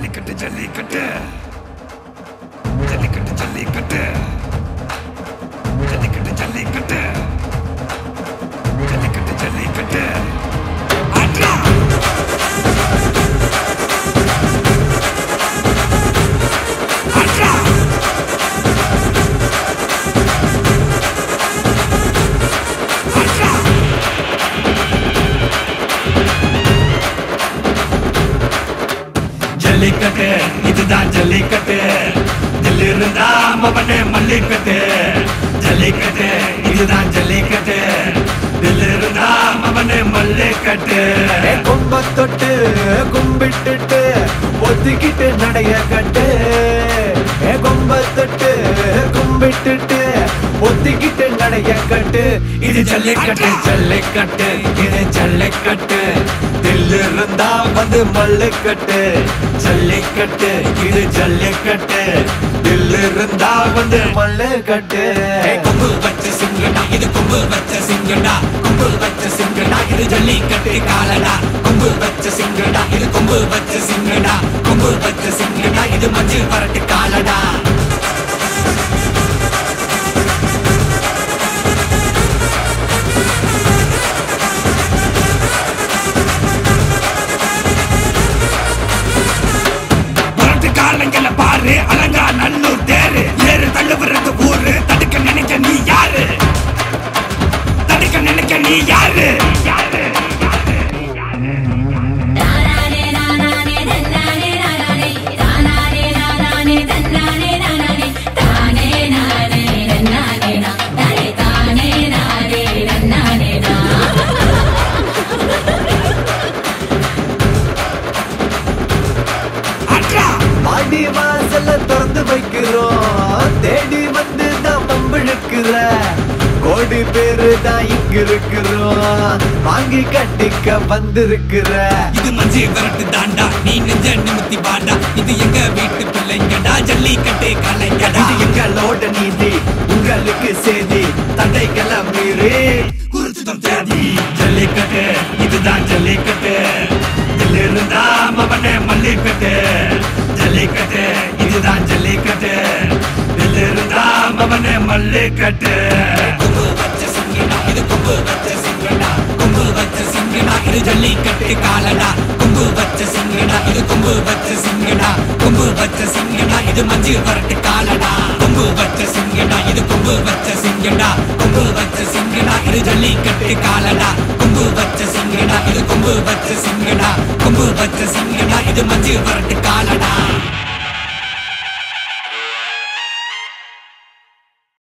ஜல்லிக்கட்டு ஜல்லிக்கட்டு ஜல்லிக்கட்டு ஜல்லிக்கட்டு ஜல்லிக்கட்டு ஜல்லிக்கட்டு ஜல்லிக்கட்டு ஜல்லிக்கட்டு ஆட்ரா ஆட்ரா ஆட்ரா ஜல்லிக்கட்டு இதுதான் ஜல்லிக்கட்டு தில்லு இருந்தா மவனே மல்லிக்கட்டு ஜல்லிக்கட்டு இதுதான் ஜல்லிக்கட்டு தில்லு இருந்தா மவனே மல்லிக்கட்டு ஏ கும்ப தொட்டு கும்பிட்டுட்டு ஒத்திக்கிட்டு நடைய கட்டு ஏ கும்ப தொட்டு கும்பிட்டுட்டு ஒத்திக்கிட்டு நடைய கட்டு இது ஜல்லிக்கட்டு ஜல்லிக்கட்டு இது ஜல்லிக்கட்டு தில்லு இருந்தா வந்து மல்லுக்கட்டு ஜல்லிக்கட்டு இது ஜல்லிக்கட்டு தில்லு இருந்தா வந்து மல்லுக்கட்டு ஏய், கொம்பு வச்ச சிங்கடா இது கொம்பு வச்ச சிங்கடா கொம்பு வச்ச சிங்கடா இது ஜல்லிக்கட்டு காலடா கொம்பு வச்ச சிங்கடா இது கொம்பு வச்ச சிங்கடா கொம்பு வச்ச சிங்கடா இது மஞ்சள் பரட்டு காலடா பரட்டு காலங்கள பாரு அலங்கா நல்லூர் தேரு ஏறு தள்ளுவுறது ஊரு தடுக்க நினைக்க நீ யாரு தடுக்க நினைக்க நீ யாரு யாரு தானானே நானானே தன்னானே நானானே தானானே நானானே தன்னானே நானானே தானே நானே நன்னானே நா தானே தானே நானே நன்னானே நா அட்ரா மாடி வாசல்ல திறந்து வைக்கிறோம் தேடி வந்து தான் பம்பிழுக்கிற கோடி பேரு தான் இங்க இருக்கிறோம் வாங்கி கட்டிக்க வந்திருக்கிற இது மஞ்சி விரட்டு தாண்டா நீ நெஞ்ச நிமித்தி பாண்டா இது எங்க வீட்டு பிள்ளைங்கடா ஜல்லிக்கட்டு கலைஞடா இது எங்களோட நீதி உங்களுக்கு செய்தி தடைகளை மீறி குறிச்சுதம் தேதி ஜல்லிக்கட்டு இதுதான் ஜல்லிக்கட்டு இதில் இருந்தா மவனே மல்லிக்கட்டு ஜல்லிக்கட்டு இதுதான் ஜல்லிக்கட்டு இதில் இருந்தா மவனே மல்லிக்கட்டு கொம்பு வச்ச சிங்கடா இது கொம்பு வச்ச சிங்கடா கொம்பு வச்ச சிங்கடா இது ஜல்லிக்கட்டு காலடா கொம்பு வச்ச சிங்கடா இது கொம்பு வச்ச சிங்கடா கொம்பு வச்ச சிங்கடா இது மஞ்சு வரட்டு காலடா கொம்பு வச்ச சிங்கடா இது கொம்பு வச்ச சிங்கடா கொம்பு வச்ச சிங்கடா இது ஜல்லிக்கட்டு காலடா கொம்பு வச்ச சிங்கடா இது கொம்பு வச்ச சிங்கடா கொம்பு வச்ச சிங்கடா இது மஞ்சு வரட்டு காலடா